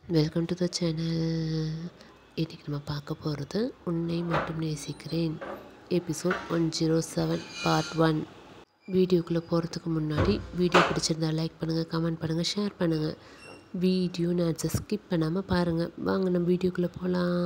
Welcome to the channel இன்றைக்கி நம்ம பார்க்க போகிறது உன்னை மட்டும் நேசிக்கிறேன் episode one zero seven part one வீடியோக்குள்ளே போகிறதுக்கு முன்னாடி வீடியோ பிடிச்சிருந்தா லைக் பண்ணுங்கள் கமெண்ட் பண்ணுங்கள் ஷேர் பண்ணுங்கள் வீடியோ நான் ஸ்கிப் பண்ணாமல் பாருங்கள் வாங்க நம்ம வீடியோக்குள்ளே போகலாம்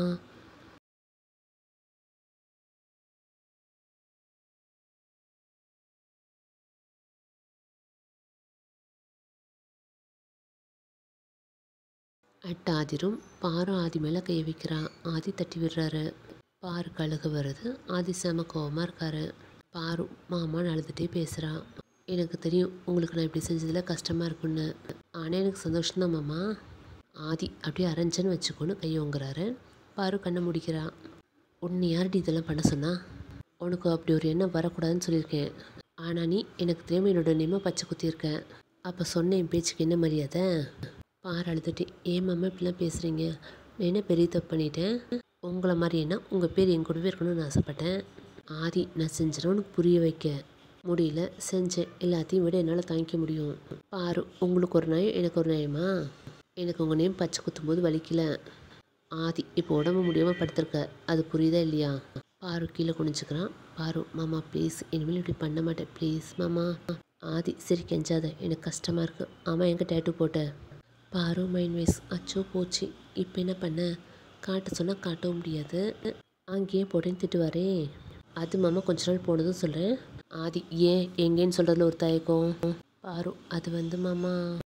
அட் ஆதிரும் பாரு ஆதி மேலே கை வைக்கிறான் ஆதி தட்டி விடுறாரு பாரு கழுகு வருது ஆதி செம கோவமாக இருக்காரு பாரு மாமான்னு அழுதுகிட்டே பேசுகிறான் எனக்கு தெரியும் உங்களுக்கு நான் இப்படி செஞ்சதில் கஷ்டமாக இருக்குன்னு ஆனால் எனக்கு சந்தோஷம்தான் மாமா ஆதி அப்படியே அரைஞ்சன்னு வச்சுக்கோன்னு கை ஓங்குறாரு பாரு கண்ணை முடிக்கிறான் உன்னை யார்டி இதெல்லாம் பண்ண சொன்னா உனக்கு அப்படி ஒரு எண்ணம் வரக்கூடாதுன்னு சொல்லியிருக்கேன் ஆனால் நீ எனக்கு தெரியாம என்னோட நேமை பச்சை குத்தியிருக்கேன் அப்போ சொன்ன என் பேச்சுக்கு என்ன மரியாதை பாரு அழுதுட்டு ஏன் மாமா இப்படிலாம் பேசுகிறீங்க நான் என்ன பெரிய தப்பு பண்ணிட்டேன் உங்களை மாதிரி என்ன உங்கள் பேர் என் கூடவே இருக்கணும்னு ஆசைப்பட்டேன் ஆதி நான் செஞ்சேன் உனக்கு புரிய வைக்க முடியல செஞ்சேன் எல்லாத்தையும் விட என்னால் தாங்கிக்க முடியும் பாரு உங்களுக்கு ஒரு நியாயம் எனக்கு ஒரு நியாயமா எனக்கு உங்கள் நேம் பச்சை குத்தும்போது வலிக்கல ஆதி இப்போ உடம்பு முடியாமல் படுத்திருக்க அது புரியுதா இல்லையா பாரு கீழே குனிஞ்சுக்கிறான் பாரு மாமா ப்ளீஸ் இனிமேல் இப்படி பண்ண மாட்டேன் ப்ளீஸ் மாமா ஆதி சரி கெஞ்சாத எனக்கு கஷ்டமாக இருக்குது ஆமாம் எங்கே டேட்டு போட்ட பாரு மைண்ட் வைஸ் அச்சோ போச்சு இப்போ என்ன பண்ண காட்ட சொன்னால் காட்டவும் முடியாது அங்கேயே போட்டேன்னு திட்டுவாரே அது மாமா கொஞ்ச நாள் போனதும் சொல்கிறேன் ஆதி ஏன் எங்கேன்னு சொல்கிறதுல ஒரு தயக்கம் பாரு அது வந்து மாமா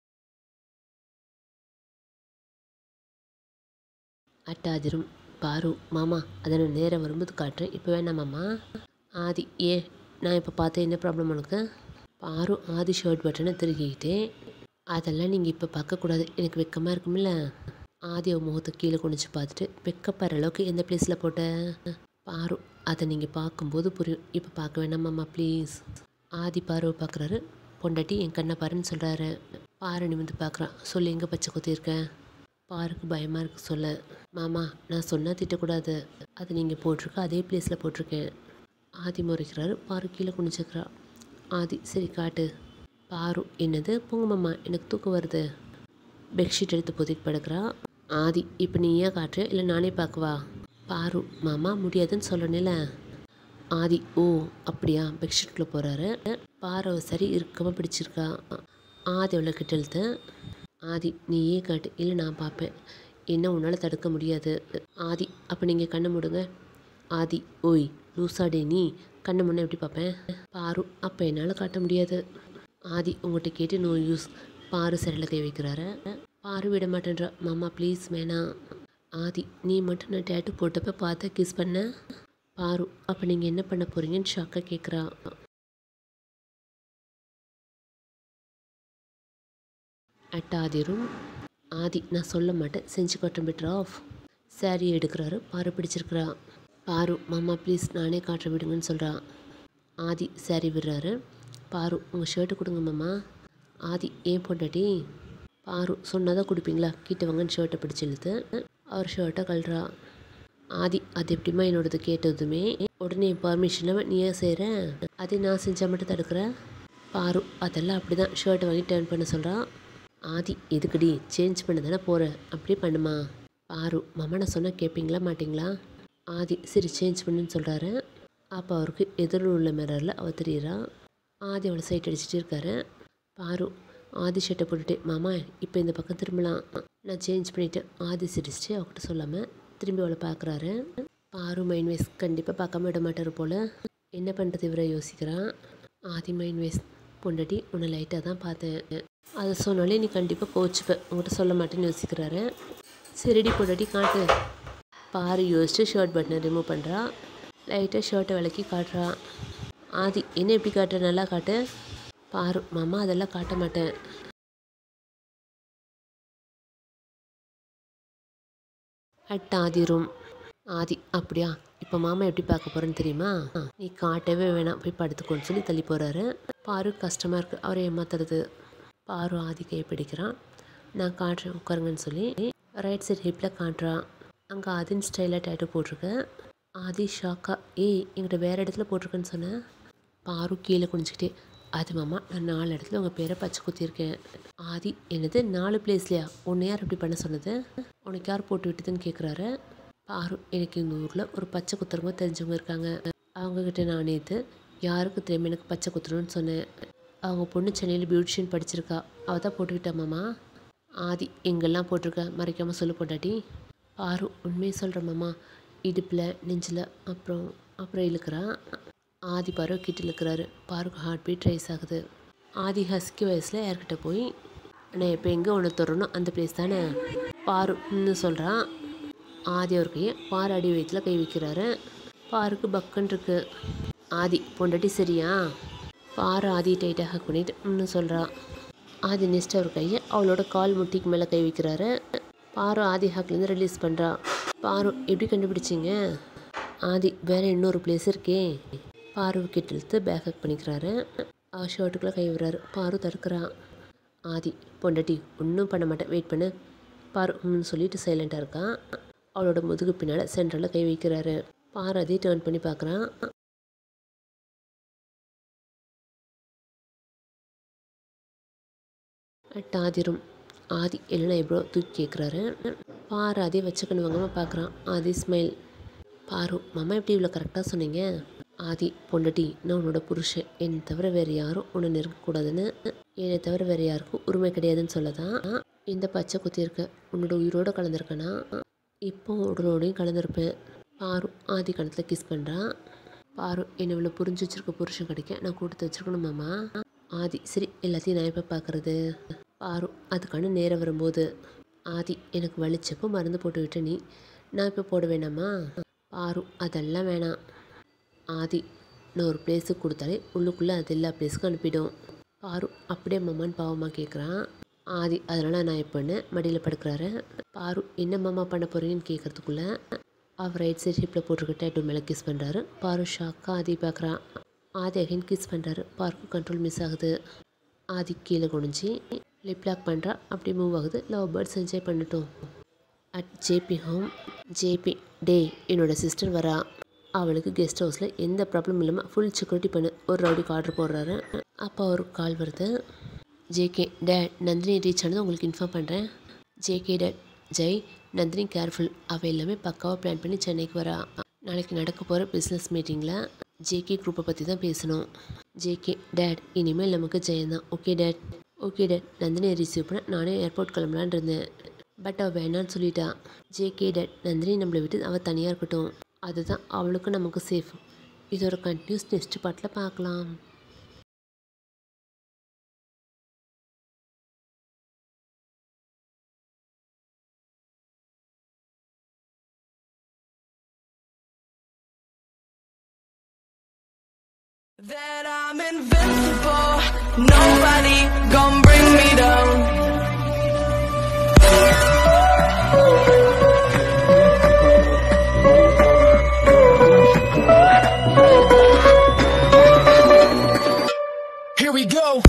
அட்டாதிரும் பாரு மாமா அதை நான் நேரம் வரும்போது காட்டுறேன் இப்போ வேணாம் மாமா ஆதி ஏன் நான் இப்போ பார்த்தேன் என்ன ப்ராப்ளம் உனக்கு பாரு ஆதி ஷர்ட் பட்டனை திருகிக்கிட்டேன் அதெல்லாம் நீங்கள் இப்போ பார்க்கக்கூடாது எனக்கு வெக்கமாக இருக்கும்ல ஆதி அவன் முகத்தை கீழே குனிச்சு பார்த்துட்டு வெக்கப்படுற அளவுக்கு எந்த பிளேஸில் போட்ட பாரு அதை நீங்கள் பார்க்கும்போது புரியும் இப்போ பார்க்க வேணாம் மாமா ப்ளீஸ் ஆதி பாருவை பார்க்குறாரு பொண்டாட்டி என் கண்ணை பாருன்னு சொல்கிறாரு பாரு நிமிந்து பார்க்குறான் சொல்லி எங்கே பச்சை குத்திருக்கேன் பாருக்கு பயமாக இருக்கு சொல்ல மாமா நான் சொன்னால் திட்டக்கூடாது அது நீங்கள் போட்டிருக்க அதே பிளேஸில் போட்டிருக்கேன் ஆதி முறைக்கிறாரு பாரு கீழே குனிச்சுக்கிறா ஆதி சரி காட்டு பாரு என்னது போங்க மாமா எனக்கு தூக்கம் வருது பெட்ஷீட் எடுத்து பொத்திட்டு படுக்கிறா ஆதி இப்போ நீ ஏன் காட்டுற இல்லை நானே பார்க்கவா பாரு மாமா முடியாதுன்னு சொல்லணும்ல ஆதி ஓ அப்படியா பெட்ஷீட்குள்ளே போகிறாரு பாரு சரி இறுக்கமாக பிடிச்சிருக்கா ஆதி அவளை கிட்ட இழுத்து ஆதி நீயே காட்டு இல்லை நான் பார்ப்பேன் என்ன உன்னால் தடுக்க முடியாது ஆதி அப்போ நீங்கள் கண்ணை மூடுங்க ஆதி ஓய் லூசாடே நீ கண்ணை முன்னே எப்படி பார்ப்பேன் பாரு அப்போ என்னால் காட்ட முடியாது ஆதி உங்கள்கிட்ட கேட்டு நோ யூஸ் பாரு சரியில் கை வைக்கிறாரு பாரு விட மாட்டேன்றா மாமா ப்ளீஸ் வேணாம் ஆதி நீ மட்டும் நான் டேட்டு போட்டப்ப பார்த்து கிஸ் பண்ண பாரு அப்போ நீங்கள் என்ன பண்ண போகிறீங்கன்னு ஷாக்காக கேட்குறா அட் ஆதிரும் ஆதி நான் சொல்ல மாட்டேன் செஞ்சு காட்டும் பெட்டர் ஆஃப் சாரி எடுக்கிறாரு பாரு பிடிச்சிருக்கிறா பாரு மாமா ப்ளீஸ் நானே காட்ட விடுங்கன்னு சொல்கிறா ஆதி சாரி விடுறாரு பாரு உங்கள் ஷர்ட்டு கொடுங்க மாமா ஆதி ஏன் பொண்டாட்டி பாரு சொன்னதாக கொடுப்பீங்களா கிட்ட வாங்கன்னு ஷர்ட்டை பிடிச்சி இழுத்து அவர் ஷர்ட்டை கழுறா ஆதி அது எப்படிமா என்னோடது கேட்டதுமே உடனே பர்மிஷன் நீ ஏன் செய்கிற அதை நான் செஞ்சால் மட்டும் தடுக்கிற பாரு அதெல்லாம் அப்படி தான் ஷர்ட்டை வாங்கி டேர்ன் பண்ண சொல்கிறான் ஆதி எதுக்குடி சேஞ்ச் பண்ண தானே போகிற அப்படியே பண்ணுமா பாரு மாமா நான் சொன்னால் கேட்பீங்களா மாட்டிங்களா ஆதி சரி சேஞ்ச் பண்ணுன்னு சொல்கிறாரு அப்போ அவருக்கு எதிரில் உள்ள மிரரில் அவ தெரியுறா ஆதி அவளை சைட் அடிச்சுட்டு இருக்காரு பாரு ஆதி ஷர்ட்டை போட்டுட்டு மாமா இப்போ இந்த பக்கம் திரும்பலாம் நான் சேஞ்ச் பண்ணிவிட்டேன் ஆதி சிரிச்சிட்டு அவகிட்ட சொல்லாமல் திரும்பி அவளை பார்க்குறாரு பாரு மைண்ட் வைஸ் கண்டிப்பாக பார்க்காம விட மாட்டார் போல் என்ன பண்ணுறது இவரை யோசிக்கிறான் ஆதி மைண்ட் வைஸ் பொண்டாட்டி உன்னை லைட்டாக தான் பார்த்தேன் அதை சொன்னாலே நீ கண்டிப்பாக கோச்சுப்ப உங்கள்கிட்ட சொல்ல மாட்டேன்னு யோசிக்கிறாரு சரிடி பொண்டாட்டி காட்டு பாரு யோசிச்சு ஷர்ட் பட்டனை ரிமூவ் பண்ணுறா லைட்டாக ஷர்ட்டை விளக்கி காட்டுறா ஆதி என்ன எப்படி காட்டுற நல்லா காட்டு பாரு மாமா அதெல்லாம் காட்ட மாட்டேன் அட் ஆதி ரூம் ஆதி அப்படியா இப்போ மாமா எப்படி பார்க்க போகிறேன்னு தெரியுமா நீ காட்டவே வேணாம் போய் படுத்துக்கோன்னு சொல்லி தள்ளி போகிறாரு பாரு கஷ்டமாக இருக்குது அவரை ஏமாத்துறது பாரு ஆதி கையை பிடிக்கிறான் நான் காட்டுறேன் உட்காருங்கன்னு சொல்லி ரைட் சைட் ஹிப்பில் காட்டுறான் அங்கே ஆதின் ஸ்டைலாக டேட்டு போட்டிருக்கேன் ஆதி ஷாக்கா ஏய் எங்கிட்ட வேறு இடத்துல போட்டிருக்கேன்னு சொன்னேன் பாரு கீழே குனிஞ்சிக்கிட்டே அது மாமா நான் நாலு இடத்துல உங்கள் பேரை பச்சை குத்திருக்கேன் ஆதி என்னது நாலு பிளேஸ்லையா உன்னை யார் இப்படி பண்ண சொன்னது உனக்கு யார் போட்டு விட்டதுன்னு கேட்குறாரு பாரு எனக்கு இந்த ஊரில் ஒரு பச்சை குத்துறவங்க தெரிஞ்சவங்க இருக்காங்க அவங்கக்கிட்ட நான் நேற்று யாருக்கு தெரியாம எனக்கு பச்சை குத்துறோன்னு சொன்னேன் அவங்க பொண்ணு சென்னையில் பியூட்டிஷியன் படிச்சிருக்கா அவள் தான் போட்டுக்கிட்டா மாமா ஆதி எங்கெல்லாம் போட்டிருக்க மறைக்காமல் சொல்லு போட்டாட்டி பாரு உண்மையை சொல்கிற மாமா இடுப்பில் நெஞ்சில் அப்புறம் அப்புறம் இழுக்கிறான் ஆதி பாரு கிட்ட இழுக்கிறாரு பாருக்கு ஹார்ட் பீட் ரைஸ் ஆகுது ஆதி ஹஸ்கி வயசில் யார்கிட்ட போய் நான் இப்போ எங்கே ஒன்று தொடரணும் அந்த பிளேஸ் தானே பாரு ன்னு சொல்கிறான் ஆதி அவர் கையை பாரு அடி வயிற்றுல கை வைக்கிறாரு பாருக்கு பக்குன்னு இருக்கு ஆதி பொண்டாட்டி சரியா பாரு ஆதி டைட்டாக பண்ணிட்டு ன்னு சொல்கிறா ஆதி நெக்ஸ்ட் அவர் கையை அவளோட கால் முட்டிக்கு மேலே கை வைக்கிறாரு பாரு ஆதி ஹாக்லேருந்து ரிலீஸ் பண்ணுறா பாரு எப்படி கண்டுபிடிச்சிங்க ஆதி வேற இன்னொரு பிளேஸ் இருக்கே பாரு கிட்ட இழுத்து பேக் ஹக் பண்ணிக்கிறாரு அவ ஷர்ட்டுக்குள்ளே கை விடுறாரு பாரு தடுக்கிறா ஆதி பொண்டாட்டி ஒன்றும் பண்ண மாட்டேன் வெயிட் பண்ணு பாரு ம்னு சொல்லிட்டு சைலண்ட்டாக இருக்கான் அவளோட முதுகு பின்னால் சென்டரில் கை வைக்கிறாரு பாரு அதே டேர்ன் பண்ணி பார்க்குறான் அட் ஆதிரும் ஆதி இல்லைன்னா எவ்வளோ தூக்கி கேட்குறாரு பாரு அதே வச்சுக்கணும் வாங்காமல் பார்க்குறான் ஆதி ஸ்மைல் பாரு மாமா எப்படி இவ்வளோ கரெக்டாக சொன்னீங்க ஆதி பொண்டாட்டி நான் உன்னோட புருஷன் என்னை தவிர வேறு யாரும் உன்னை நெருங்கக்கூடாதுன்னு என்னை தவிர வேறு யாருக்கும் உரிமை கிடையாதுன்னு சொல்ல தான் இந்த பச்சை குத்தி இருக்க உன்னோட உயிரோட கலந்துருக்கேனா இப்போ உடலோடையும் கலந்துருப்பேன் பாரு ஆதி கணத்தில் கிஸ் பண்ணுறான் பாரு என்னை இவ்வளோ புரிஞ்சு வச்சிருக்க புருஷன் கிடைக்க நான் கொடுத்து வச்சிருக்கணும் மாமா ஆதி சரி எல்லாத்தையும் நான் எப்போ பார்க்குறது பாரு அதுக்கான நேரம் வரும்போது ஆதி எனக்கு வலிச்சப்போ மருந்து போட்டு விட்ட நீ நான் இப்போ போட வேணாமா பாரு அதெல்லாம் வேணாம் ஆதி நான் ஒரு பிளேஸுக்கு கொடுத்தாலே உள்ளுக்குள்ளே அது எல்லா பிளேஸுக்கும் அனுப்பிடும் பாரு அப்படியே மாமான்னு பாவமாக கேட்குறான் ஆதி அதனால் நான் எப்போன்னு மடியில் படுக்கிறாரு பாரு என்ன மாமா பண்ண போகிறீங்கன்னு கேட்குறதுக்குள்ளே அவர் ரைட் சைட் ஹிப்பில் போட்டிருக்க டேட்டு மேலே கிஸ் பண்ணுறாரு பாரு ஷாக்காக ஆதி பார்க்குறான் ஆதி அகைன் கிஸ் பண்ணுறாரு பாருக்கு கண்ட்ரோல் மிஸ் ஆகுது ஆதி கீழே குனிஞ்சி லிப் லாக் பண்ணுறா அப்படி மூவ் ஆகுது லவ் பேர்ட்ஸ் என்ஜாய் பண்ணட்டும் at JP home JP day என்னோட சிஸ்டர் வரா அவளுக்கு கெஸ்ட் ஹவுஸில் எந்த ப்ராப்ளமும் இல்லாமல் ஃபுல் செக்யூரிட்டி பண்ணு ஒரு ரவுடிக்கு ஆர்டர் போடுறாரு அப்போ ஒரு கால் வருது ஜேகே டேட் நந்தினி ரீச் ஆனது உங்களுக்கு இன்ஃபார்ம் பண்ணுறேன் JK dad Jai Nandini careful அவள் எல்லாமே பக்காவாக பிளான் பண்ணி சென்னைக்கு வரா நாளைக்கு நடக்க போகிற பிஸ்னஸ் மீட்டிங்கில் ஜேகே குரூப்பை பற்றி தான் பேசணும் ஜேகே டேட் இனிமேல் நமக்கு ஜெயம் தான் ஓகே டேட் ஓகே டேட் நந்தினியை ரிசீவ் பண்ண நானே ஏர்போர்ட் கிளம்பலான்னு இருந்தேன் பட் அவள் வேணான்னு சொல்லிட்டா ஜேகே டேட் நந்தினி நம்மளை விட்டு அவள் தனியாக இருக்கட்டும் அதுதான் அவளுக்கும் நமக்கு சேஃப் இதோட கண்டினியூஸ் நெக்ஸ்ட் பாட்டில் பார்க்கலாம் That I'm invincible, nobody gon' bring me down. Here we go.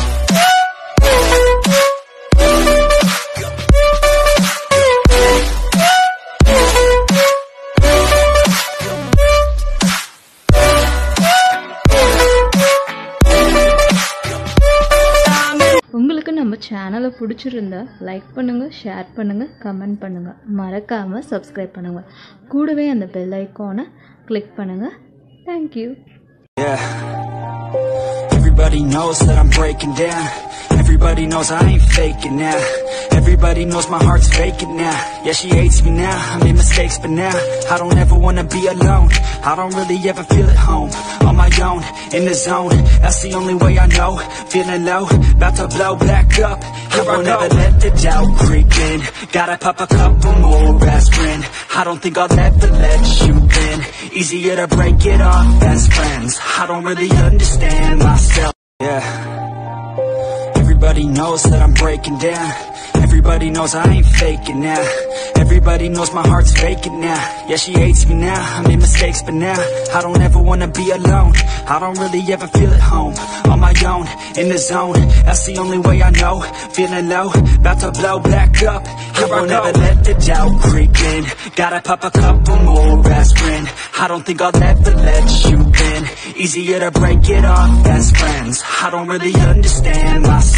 உங்களுக்கு நம்ம சேனலை பிடிச்சிருந்தா லைக் பண்ணுங்கள் ஷேர் பண்ணுங்கள் கமெண்ட் பண்ணுங்கள் மறக்காமல் சப்ஸ்கிரைப் பண்ணுங்கள் கூடவே அந்த பெல் ஐக்கானை கிளிக் பண்ணுங்கள் thank you Yeah. Everybody knows that I'm breaking down. Everybody knows I ain't faking now. Everybody knows my heart's faking now. Yeah, she hates me now. I made mistakes, but now I don't ever wanna be alone. I don't really ever feel at home. On my own, in the zone. That's the only way I know. Feeling low, about to blow back up. I won't ever let the doubt creep in. Gotta pop a couple more aspirin. I don't think I'll ever let you in. Easier to break it off best friends. I don't really understand myself. Yeah. Everybody knows that I'm breaking down. Everybody knows I ain't faking now Everybody knows my heart's vacant now Yeah, she hates me now, I made mistakes but now I don't ever wanna be alone I don't really ever feel at home On my own, in the zone That's the only way I know Feeling low, about to blow back up I won't ever let the doubt creep in Gotta pop a couple more aspirin I don't think I'll ever let you in Easier to break it off best friends I don't really understand myself